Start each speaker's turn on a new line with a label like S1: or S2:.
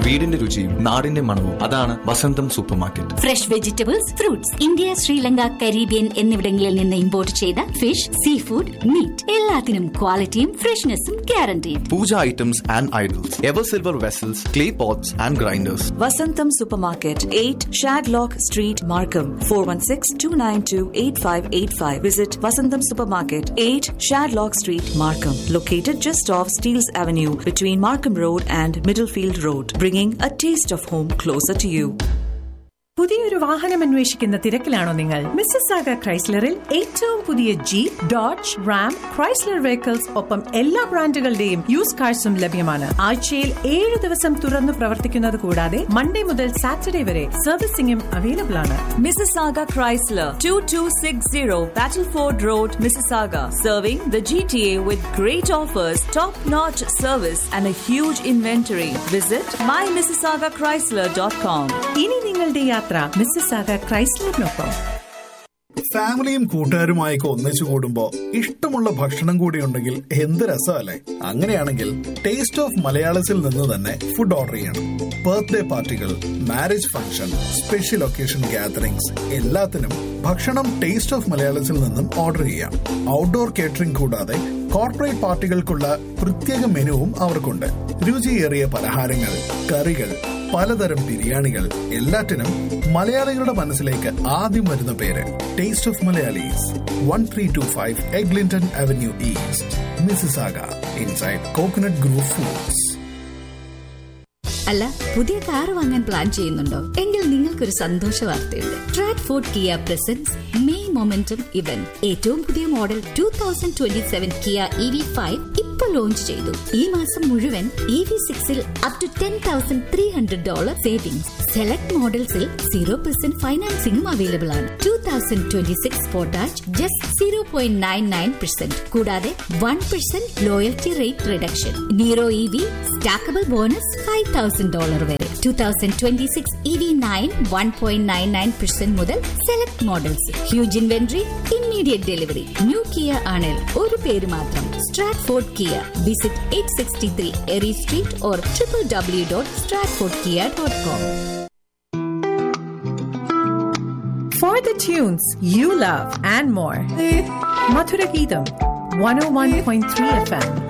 S1: വീടിന്റെ രുചിയും നാടിന്റെ മണവും അതാണ് Vasantham supermarket
S2: fresh vegetables fruits India Sri Lanka Caribbean എന്നിവിടങ്ങളിൽ നിന്ന് ഇമ്പോർട്ട് ചെയ്ത ഫിഷ് സീ ഫുഡ് മീറ്റ് എല്ലാത്തിനും ക്വാളിറ്റിയും ഫ്രഷ്നെസ്സും guaranteed
S1: puja items and idols ever silver vessels clay pots and grinders
S3: Vasantam Supermarket, 8 Shadlock Street, Markham, 416-292-8585. Visit Vasantam Supermarket, 8 Shadlock Street, Markham. Located just off Steeles Avenue between Markham Road and Middlefield Road. Bringing a taste of home closer to you.
S4: പുതിയൊരു വാഹനം അന്വേഷിക്കുന്ന തിരക്കിലാണോ നിങ്ങൾ മിസ്സസാഗ ക്രൈസ്ലറിൽ ഏറ്റവും പുതിയ Jeep Dodge Ram Chrysler vehicles ഒപ്പം എല്ലാ ബ്രാൻഡുകളുടെയും use കാഴ്സും ലഭ്യമാണ് ആഴ്ചയിൽ ഏഴ് ദിവസം തുറന്നു പ്രവർത്തിക്കുന്നത് കൂടാതെ മൺഡേ മുതൽ സാറ്റർഡേ വരെ സർവീസിംഗും അവൈലബിൾ ആണ്
S3: Mississauga Chrysler, 2260 Battleford Road, Mississauga. Serving the GTA with great offers, top-notch service and a huge inventory. Visit mymississaugachrysler.com.
S4: ഇനി നിങ്ങളുടെ യാത്ര മിസ്സസാഗ ക്രൈസ്ലറിനൊപ്പം
S5: ഫാമിലിയും കൂട്ടുകാരുമായൊക്കെ ഒന്നിച്ചു കൂടുമ്പോ ഇഷ്ടമുള്ള ഭക്ഷണം കൂടി ഉണ്ടെങ്കിൽ എന്ത് രസമല്ലേ അങ്ങനെയാണെങ്കിൽ ടേസ്റ്റ് ഓഫ് മലയാളത്തിൽ നിന്ന് തന്നെ ഫുഡ് ഓർഡർ ചെയ്യണം ബർത്ത്ഡേ പാർട്ടികൾ marriage function special occasion gatherings എല്ലാത്തിനും ഭക്ഷണം ടേസ്റ്റ് ഓഫ് മലയാളത്തിൽ നിന്നും ഓർഡർ ചെയ്യാം ഔട്ട്ഡോർ കേറ്ററിംഗ് കൂടാതെ കോർപ്പറേറ്റ് പാർട്ടികൾക്കുള്ള പ്രത്യേക മെനുവും അവർക്കുണ്ട് രുചിയേറിയ പലഹാരങ്ങൾ കറികൾ പലതരം ബിരിയാണികൾ എല്ലാറ്റിനും മലയാളികളുടെ മനസ്സിലേക്ക് ആദ്യം വരുന്ന പേര് taste of Malayalees one three two five Eglinton Avenue East Mississauga inside coconut group foods
S2: അല്ല പുതിയ കാർ വാങ്ങാൻ പ്ലാൻ ചെയ്യുന്നുണ്ടോ എങ്കിൽ നിങ്ങൾക്കൊരു സന്തോഷ വാർത്തയുണ്ട് Stratford Kia presents May momentum event ഏറ്റവും പുതിയ model two thousand twenty seven Kia E V five ഇപ്പൊ ലോഞ്ച് ചെയ്തു ഈ മാസം മുഴുവൻ ഇ വി സിക്സിൽ up to ten thousand three hundred dollar savings select മോഡൽസിൽ സീറോ പെർസെന്റ് ഫൈനാൻസിംഗും അവൈലബിൾ ആണ് two thousand twenty six Forte hatch just zero point nine nine percent കൂടാതെ one percent loyalty rate reduction Niro E V stackable bonus five thousand dollar വരെ two thousand twenty six E V nine one point nine nine percent മുതൽ select models huge inventory immediate delivery new Kia ആണിൽ ഒരു പേര് മാത്രം Stratford Kia visit eight sixty three Erie Street or triple W dot Stratford Kia dot com
S4: For the tunes you love and more, Madhura Geetam, 101.3 FM.